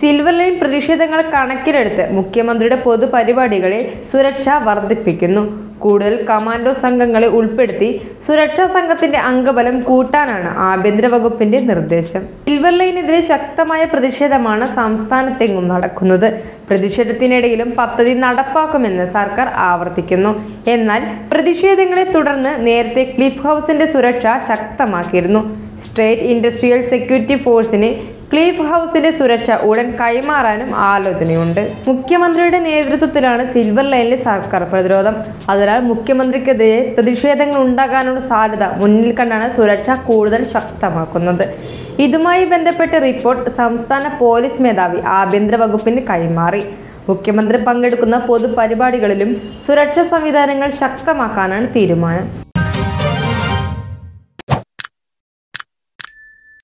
silver line പ്രതിഷേധങ്ങൾ കണക്കിലെടുത്ത് മുഖ്യമന്ത്രിയുടെ പൊതുപരിപാടികളിൽ സുരക്ഷ വർദ്ധിപ്പിക്കുന്നു കൂടുതൽ കമാൻഡോ സംഘങ്ങളെ ഉൾപ്പെടുത്തി സുരക്ഷാ സംഘത്തിന്റെ അംഗബലം കൂട്ടാനാണ് ആഭ്യന്തര വകുപ്പിന്റെ നിർദ്ദേശം സിൽവർ ലൈനെതിരെ ശക്തമായ പ്രതിഷേധമാണ് സംസ്ഥാനത്തെങ്ങും നടക്കുന്നത് പ്രതിഷേധത്തിനിടയിലും പദ്ധതി നടപ്പാക്കുമെന്ന് സർക്കാർ ആവർത്തിക്കുന്നു എന്നാൽ പ്രതിഷേധങ്ങളെ തുടർന്ന് നേരത്തെ ക്ലിഫ് ഹൗസിന്റെ സുരക്ഷ ശക്തമാക്കിയിരുന്നു സ്റ്റേറ്റ് ഇൻഡസ്ട്രിയൽ സെക്യൂരിറ്റി ഫോഴ്സിന് ക്ലീഫ് ഹൗസിന്റെ സുരക്ഷ ഉടൻ കൈമാറാനും ആലോചനയുണ്ട് മുഖ്യമന്ത്രിയുടെ നേതൃത്വത്തിലാണ് സിൽവർ ലൈനിലെ സർക്കാർ പ്രതിരോധം അതിനാൽ മുഖ്യമന്ത്രിക്കെതിരെ പ്രതിഷേധങ്ങൾ ഉണ്ടാകാനുള്ള സാധ്യത മുന്നിൽ കണ്ടാണ് സുരക്ഷ കൂടുതൽ ശക്തമാക്കുന്നത് ഇതുമായി ബന്ധപ്പെട്ട റിപ്പോർട്ട് സംസ്ഥാന പോലീസ് മേധാവി ആഭ്യന്തര വകുപ്പിന് കൈമാറി മുഖ്യമന്ത്രി പങ്കെടുക്കുന്ന പൊതുപരിപാടികളിലും സുരക്ഷാ സംവിധാനങ്ങൾ ശക്തമാക്കാനാണ് തീരുമാനം